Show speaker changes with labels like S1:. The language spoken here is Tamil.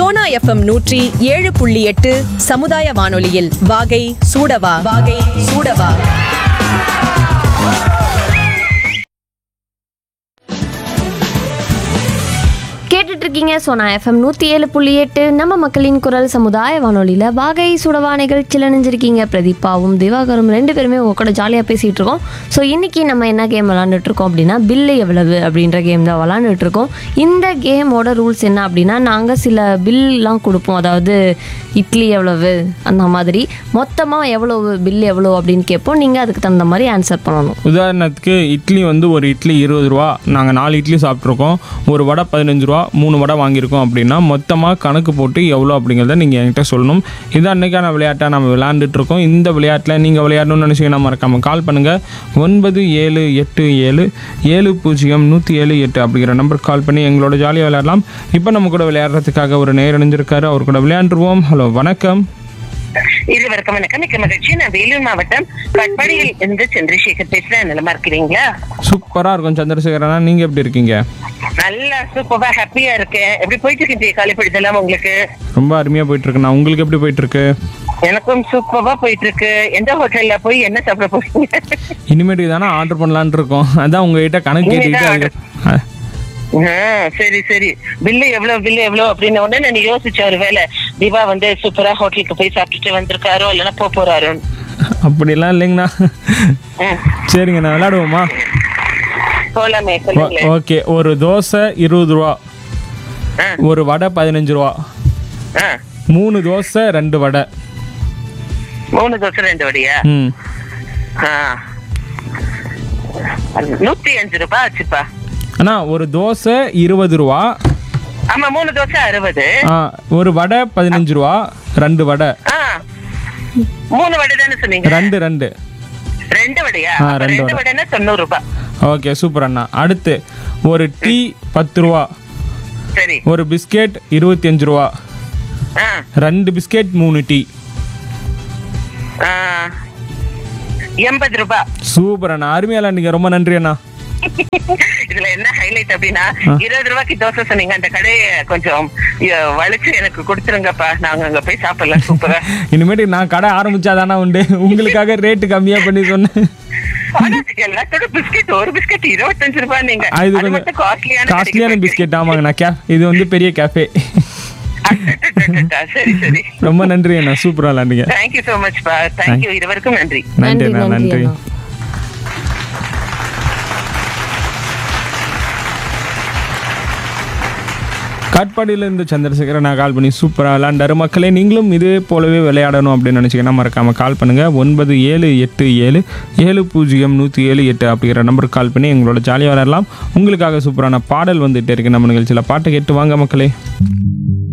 S1: சோனா எஃப்எம் நூற்றி ஏழு புள்ளி எட்டு சமுதாய வானொலியில் வாகை சூடவா வாகை சூடவா
S2: கேட்டுட்டு இருக்கீங்க சோனா எஃப்எம் நூற்றி ஏழு புள்ளி எட்டு நம்ம மக்களின் குரல் சமுதாய வானொலியில் வாகை சுடவா நிகழ்ச்சியில் நினைஞ்சிருக்கீங்க பிரதீபாவும் திவாகரும் ரெண்டு பேருமே உங்க கூட ஜாலியாக பேசிகிட்டு இருக்கோம் ஸோ இன்னைக்கு நம்ம என்ன கேம் விளாண்டுட்டு இருக்கோம் அப்படின்னா பில்லு எவ்வளவு அப்படின்ற கேம் தான் விளாண்டுட்டு இருக்கோம் இந்த கேமோட ரூல்ஸ் என்ன அப்படின்னா நாங்கள் சில பில்லாம் கொடுப்போம் அதாவது இட்லி எவ்வளவு அந்த மாதிரி மொத்தமாக எவ்வளவு பில் எவ்வளோ அப்படின்னு கேட்போம் நீங்கள் அதுக்கு தகுந்த மாதிரி ஆன்சர் பண்ணணும்
S3: உதாரணத்துக்கு இட்லி வந்து ஒரு இட்லி இருபது ரூபா நாங்கள் நாலு இட்லி சாப்பிட்ருக்கோம் ஒரு வடை பதினஞ்சு ரூபா மூணு வடை வாங்கியிருக்கோம் அப்படின்னா மொத்தமாக கணக்கு போட்டு எவ்வளோ அப்படிங்கிறத நீங்கள் என்கிட்ட சொல்லணும் இதான் அன்றைக்கான விளையாட்டாக நம்ம விளையாண்டுட்டு இருக்கோம் இந்த விளையாட்டில் நீங்கள் விளையாடணும்னு நினச்சிங்கன்னா மறக்காமல் கால் பண்ணுங்கள் ஒன்பது ஏழு எட்டு ஏழு ஏழு பூஜ்ஜியம் நூற்றி ஏழு எட்டு அப்படிங்கிற நம்பருக்கு கால் பண்ணி எங்களோட ஜாலியாக விளையாடலாம் இப்போ நம்ம கூட விளையாடுறதுக்காக ஒரு நேர் இணைஞ்சிருக்காரு அவர் கூட விளையாண்டுருவோம் ஹலோ வணக்கம்
S4: இருவருக்கும் வணக்கம் மிக்க மகிழ்ச்சி நான் வேலூர் மாவட்டம் கட்பாடியில் இருந்து சந்திரசேகர் பேசுறேன் நலமா இருக்கிறீங்களா
S3: சூப்பராக இருக்கும் சந்திரசேகரனா நீங்கள் எப்படி இருக்கீங்க
S4: நல்லா சூப்பரா ஹாப்பியா இருக்கேன் எப்படி போயிட்டு இருக்கீங்க காலை பொழுதெல்லாம் உங்களுக்கு
S3: ரொம்ப அருமையாக போயிட்டுருக்குண்ணா உங்களுக்கு எப்படி போயிட்டுருக்கு
S4: எனக்கும் சூப்பரா போயிட்டு இருக்கு எந்த ஹோட்டல்ல போய் என்ன சாப்பிட போறீங்க
S3: இனிமேட்டுக்கு தானே ஆர்டர் பண்ணலான்னு இருக்கோம் அதான் உங்ககிட்ட கணக்கு கேட்டுக்கிட்டு அதுக்கு அஹ்,
S4: ஆ, சரி சரி பில்லு எவ்வளவு பில்லு எவ்வளவு அப்படின்னு உடனே நான் யோசிச்ச ஒரு வேலை தீபா வந்து சூப்பரா ஹோட்டலுக்கு போய் சாப்பிட்டுட்டு வந்திருக்காரோ இல்லைன்னா போக போறாரோ
S3: அப்படிலாம் இல்லைங்கண்ணா சரிங்க நான் விளையாடுவோமா
S4: போலாமே
S3: ஓ-
S4: சொல்லுங்களேன்
S3: ஓகே ஒரு தோசை இருபது ரூபா
S4: ஆ.
S3: ஒரு வடை பதினஞ்சு ரூபா
S4: ஆ,
S3: மூணு தோசை ரெண்டு வடை
S4: மூணு தோசை ரெண்டு வடியா
S3: ம்
S4: ஆ. நூத்தி அஞ்சு ரூபாய் ஆச்சுப்பா
S3: அண்ணா ஒரு தோசை இருபது ரூபா
S4: ஆமா மூணு தோசை அறுபது
S3: ஆ, ஒரு வடை பதினஞ்சு ரூபா ரெண்டு வடை
S4: ஆ. மூணு வடை தானே சொன்னீங்க
S3: ரெண்டு ரெண்டு
S4: ரெண்டு வடையா
S3: ஆ,
S4: அப்ப
S3: ரெண்டு
S4: ரெண்டு
S3: வடை.
S4: வடைன்னா தொண்ணூறு ரூபாய்
S3: ஓகே சூப்பர் அண்ணா அடுத்து ஒரு டீ பத்து ரூபா
S4: சரி
S3: ஒரு பிஸ்கெட் இருபத்தி அஞ்சு ரூபா
S4: ஆ.
S3: ரெண்டு பிஸ்கெட் மூணு டீ
S4: ஆ. எண்பது ரூபாய்
S3: சூப்பர் அண்ணா அருமையால நீங்க ரொம்ப நன்றி அண்ணா
S4: இதுல என்ன ஹைலைட் அப்படின்னா இருபது ரூபாய்க்கு தோசை சொன்னீங்க அந்த கடையை கொஞ்சம் அஹ், வளைச்சு எனக்கு கொடுத்துருங்கப்பா நாங்க அங்க போய் சாப்பிடலாம் சூப்பரா
S3: இனிமேட்டு நான் கடை ஆரம்பிச்சாதானா உண்டு உங்களுக்காக ரேட்டு கம்மியா பண்ணி சொன்னேன்
S4: ஆனா எல்லாத்தோட பிஸ்கெட் ஒரு பிஸ்கெட் இருபத்தஞ்சு ரூபாய் நீங்க
S3: ஆ, இது
S4: அது
S3: கொஞ்சம்
S4: மட்டும் காஸ்ட்லியான
S3: காஸ்ட்லியான பிஸ்கெட் ஆமாங்கண்ணா கே இது வந்து பெரிய கேஃபே
S4: சரி சரி
S3: ரொம்ப நன்றி அண்ணா சூப்பரா விளாண்டுங்க
S4: தேங்க்யூ சோ மச் பா தேங்க்யூ இருவருக்கும் நன்றி
S3: நன்றி
S2: நன்றி
S3: அண்ணா
S2: நன்றி
S3: நன்றி
S2: அண்ணா
S3: காட்பாடியிலேருந்து சந்திரசேகரன் நான் கால் பண்ணி சூப்பராக விளையாண்டாரு மக்களே நீங்களும் இதே போலவே விளையாடணும் அப்படின்னு நினச்சிங்கன்னா மறக்காமல் கால் பண்ணுங்கள் ஒன்பது ஏழு எட்டு ஏழு ஏழு பூஜ்ஜியம் நூற்றி ஏழு எட்டு அப்படிங்கிற நம்பருக்கு கால் பண்ணி எங்களோட ஜாலியாக விளையாடலாம் உங்களுக்காக சூப்பரான பாடல் வந்துகிட்டே இருக்கு நம்ம நிகழ்ச்சியில் பாட்டை கேட்டு வாங்க மக்களே